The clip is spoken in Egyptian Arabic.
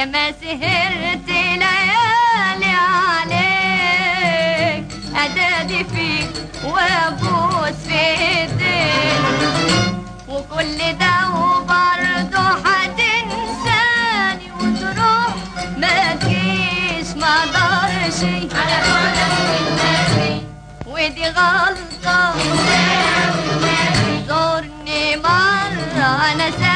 يا ما سهرت ليالي عليك أدادي فيك وأبوس في ايديك وكل ده وبرضه هتنساني وتروح ما تجيش ما اقدرش على ودي غلطة زورني مرة أنا